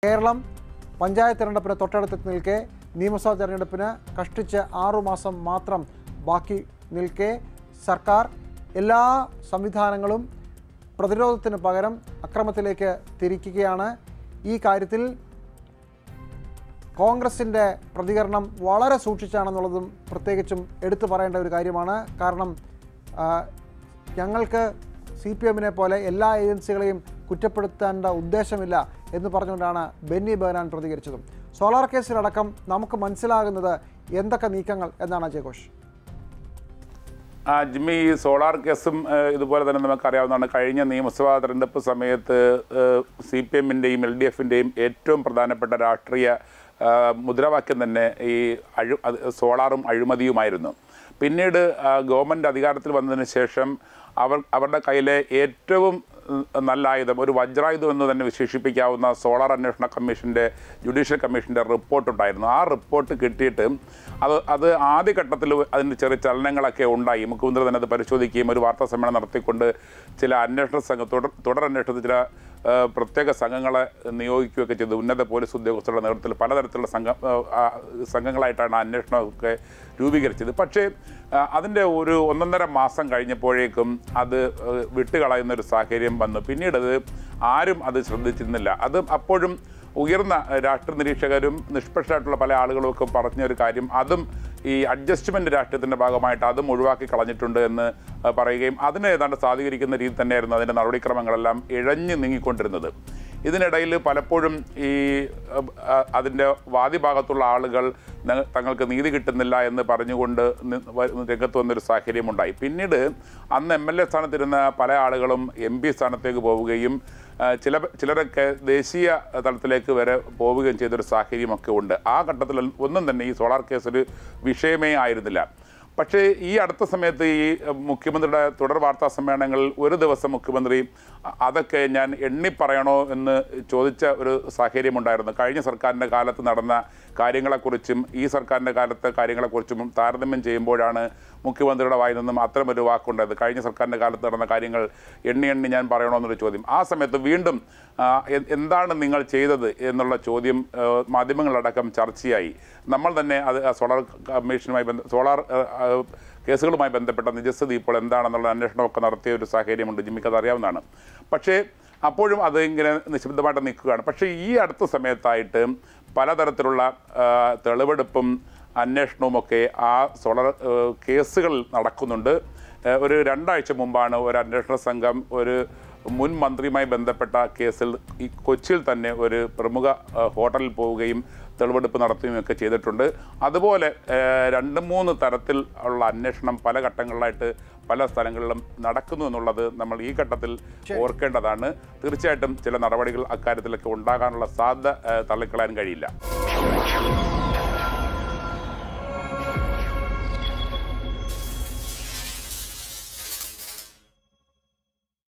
കേരളം പഞ്ചായത്ത് തിരഞ്ഞെടുപ്പിന് തൊട്ടടുത്ത് നിൽക്കെ നിയമസഭാ തിരഞ്ഞെടുപ്പിന് കഷ്ടിച്ച് ആറുമാസം മാത്രം ബാക്കി നിൽക്കെ സർക്കാർ എല്ലാ സംവിധാനങ്ങളും പ്രതിരോധത്തിന് പകരം അക്രമത്തിലേക്ക് തിരിക്കുകയാണ് ഈ കാര്യത്തിൽ കോൺഗ്രസിൻ്റെ പ്രതികരണം വളരെ സൂക്ഷിച്ചാണെന്നുള്ളതും പ്രത്യേകിച്ചും എടുത്തു പറയേണ്ട ഒരു കാര്യമാണ് കാരണം ആ, ഞങ്ങൾക്ക് സി പി എമ്മിനെ പോലെ എല്ലാ ഏജൻസികളെയും കുറ്റപ്പെടുത്തേണ്ട ഉദ്ദേശമില്ല എന്ന് പറഞ്ഞുകൊണ്ടാണ് ബെന്നി ബെഹനാൻ പ്രതികരിച്ചതും സോളാർ കേസിലടക്കം നമുക്ക് മനസ്സിലാകുന്നത് എന്തൊക്കെ നീക്കങ്ങൾ എന്നാണ് അജയ് ഘോഷ് ആ ജിമ്മി ഈ സോളാർ കേസും ഏഹ്, ഇതുപോലെ തന്നെ നമുക്കറിയാവുന്നതാണ് കഴിഞ്ഞ നിയമസഭാ തെരഞ്ഞെടുപ്പ് സമയത്ത് സി പി എമ്മിൻ്റെയും എൽ ഡി എഫിൻ്റെയും ഏറ്റവും പ്രധാനപ്പെട്ട രാഷ്ട്രീയ ആ, മുദ്രാവാക്യം തന്നെ ഈ അഴു അത് സോളാറും അഴിമതിയുമായിരുന്നു പിന്നീട് ആ, ഗവൺമെൻറ് അധികാരത്തിൽ വന്നതിന് ശേഷം അവർ അവരുടെ കയ്യിലെ ഏറ്റവും ഉം, നല്ല ആയുധം ഒരു വജ്രായുധം എന്ന് തന്നെ വിശേഷിപ്പിക്കാവുന്ന സോളാർ അന്വേഷണ കമ്മീഷൻ്റെ ജുഡീഷ്യൽ കമ്മീഷൻ്റെ റിപ്പോർട്ട് ഉണ്ടായിരുന്നു ആ റിപ്പോർട്ട് കിട്ടിയിട്ട് അത് അത് ആദ്യഘട്ടത്തിൽ അതിൻ്റെ ചെറിയ ചലനങ്ങളൊക്കെ ഉണ്ടായി മുഖ്യമന്ത്രി തന്നെ അത് പരിശോധിക്കുകയും ഒരു വാർത്താ സമ്മേളനം നടത്തിക്കൊണ്ട് ചില അന്വേഷണ സംഘം തുടർ തുടരന്വേഷണത്തിൽ ചില ആ, പ്രത്യേക സംഘങ്ങളെ നിയോഗിക്കുകയൊക്കെ ചെയ്തു ഉന്നത പോലീസ് ഉദ്യോഗസ്ഥരുടെ നേതൃത്വത്തിൽ പലതരത്തിലുള്ള സംഘം ആ, ആ, സംഘങ്ങളായിട്ടാണ് അന്വേഷണമൊക്കെ രൂപീകരിച്ചത് പക്ഷേ ആ, അതിൻ്റെ ഒരു ഒന്നൊന്നര മാസം കഴിഞ്ഞപ്പോഴേക്കും അത് ആ, വിട്ടുകളയുന്ന ഒരു സാഹചര്യം വന്നു പിന്നീട് അത് ആരും അത് ശ്രദ്ധിച്ചിരുന്നില്ല അത് അപ്പോഴും ഉയർന്ന രാഷ്ട്രീയ നിരീക്ഷകരും നിഷ്പക്ഷമായിട്ടുള്ള പല ആളുകളും ഒക്കെ പറഞ്ഞ ഒരു കാര്യം അതും ഈ അഡ്ജസ്റ്റ്മെന്റ് രാഷ്ട്രീയത്തിന്റെ ഭാഗമായിട്ട് അതും ഒഴിവാക്കി കളഞ്ഞിട്ടുണ്ട് എന്ന് ആ, പറയുകയും അതിനെ ഏതാണ്ട് സാധൂകരിക്കുന്ന രീതി തന്നെയായിരുന്നു അതിന്റെ നടപടിക്രമങ്ങളെല്ലാം ഇഴഞ്ഞു നീങ്ങിക്കൊണ്ടിരുന്നത് ഇതിനിടയിൽ പലപ്പോഴും ഈ അഹ്, അഹ്, അതിൻ്റെ വാദിഭാഗത്തുള്ള ആളുകൾ ന- തങ്ങൾക്ക് നീതി കിട്ടുന്നില്ല എന്ന് പറഞ്ഞുകൊണ്ട് നി- വ- രംഗത്ത് വന്നൊരു സാഹചര്യമുണ്ടായി പിന്നീട് അന്ന് എം എൽ എ സ്ഥാനത്തിരുന്ന പല ആളുകളും എം പി സ്ഥാനത്തേക്ക് പോവുകയും ആ, ചില ചിലരൊക്കെ ദേശീയ തലത്തിലേക്ക് വരെ പോവുകയും ചെയ്തൊരു സാഹചര്യമൊക്കെ ഉണ്ട് ആ ഘട്ടത്തിൽ ഒന്നും തന്നെ ഈ സോളാർ കേസ് ഒരു വിഷയമേ ആയിരുന്നില്ല പക്ഷേ ഈ അടുത്ത സമയത്ത് ഈ അഹ്, മുഖ്യമന്ത്രിയുടെ തുടർ വാർത്താ സമ്മേളനങ്ങളിൽ ഒരു ദിവസം മുഖ്യമന്ത്രി അ- അതൊക്കെ ഞാൻ എണ്ണി പറയണോ എന്ന് ചോദിച്ച ഒരു സാഹചര്യമുണ്ടായിരുന്നു കഴിഞ്ഞ സർക്കാരിൻ്റെ കാലത്ത് നടന്ന കാര്യങ്ങളെക്കുറിച്ചും ഈ സർക്കാരിൻ്റെ കാലത്തെ കാര്യങ്ങളെക്കുറിച്ചും താരതമ്യം ചെയ്യുമ്പോഴാണ് മുഖ്യമന്ത്രിയുടെ വായിൽ നിന്നും അത്തരമൊരു വാക്കുണ്ടായത് കഴിഞ്ഞ സർക്കാരിൻ്റെ കാലത്ത് നടന്ന കാര്യങ്ങൾ എണ്ണി എണ്ണി ഞാൻ പറയണോ എന്നൊരു ചോദ്യം ആ സമയത്ത് വീണ്ടും ആ, എ- എന്താണ് നിങ്ങൾ ചെയ്തത് എന്നുള്ള ചോദ്യം ആ, മാധ്യമങ്ങളടക്കം ചർച്ചയായി നമ്മൾ തന്നെ അത് ആ സോളാർ കമ്മീഷനുമായി ബന്ധ സോളാർ ആ, ആ, കേസുകളുമായി ബന്ധപ്പെട്ട നിജസ്ഥിതി ഇപ്പോൾ എന്താണെന്നുള്ള അന്വേഷണമൊക്കെ നടത്തിയ ഒരു സാഹചര്യമുണ്ട് ജിമ്മിക്ക് അത് അറിയാവുന്നതാണ് പക്ഷേ അപ്പോഴും അത് ഇങ്ങനെ നിശബ്ദമായിട്ട് നിൽക്കുകയാണ് പക്ഷേ ഈ അടുത്ത സമയത്തായിട്ട് പലതരത്തിലുള്ള ആ, തെളിവെടുപ്പും അന്വേഷണവുമൊക്കെ ആ സോളർ ആ, കേസുകൾ നടക്കുന്നുണ്ട് ആ, ഒരു രണ്ടാഴ്ച മുമ്പാണ് ഒരു അന്വേഷണ സംഘം ഒരു മുൻ മന്ത്രിയുമായി ബന്ധപ്പെട്ട കേസിൽ ഈ കൊച്ചിയിൽ തന്നെ ഒരു പ്രമുഖ ആ, ഹോട്ടലിൽ പോവുകയും തെളിവെടുപ്പ് നടത്തുകയും ഒക്കെ ചെയ്തിട്ടുണ്ട് അതുപോലെ ആ, രണ്ട് മൂന്ന് തരത്തിൽ ഉള്ള അന്വേഷണം പല ഘട്ടങ്ങളിലായിട്ട് പല സ്ഥലങ്ങളിലും നടക്കുന്നു എന്നുള്ളത് നമ്മൾ ഈ ഘട്ടത്തിൽ ഓർക്കേണ്ടതാണ് തീർച്ചയായിട്ടും ചില നടപടികൾ അക്കാര്യത്തിലൊക്കെ ഉണ്ടാകാനുള്ള സാധ്യത ആ, തള്ളിക്കളയാൻ കഴിയില്ല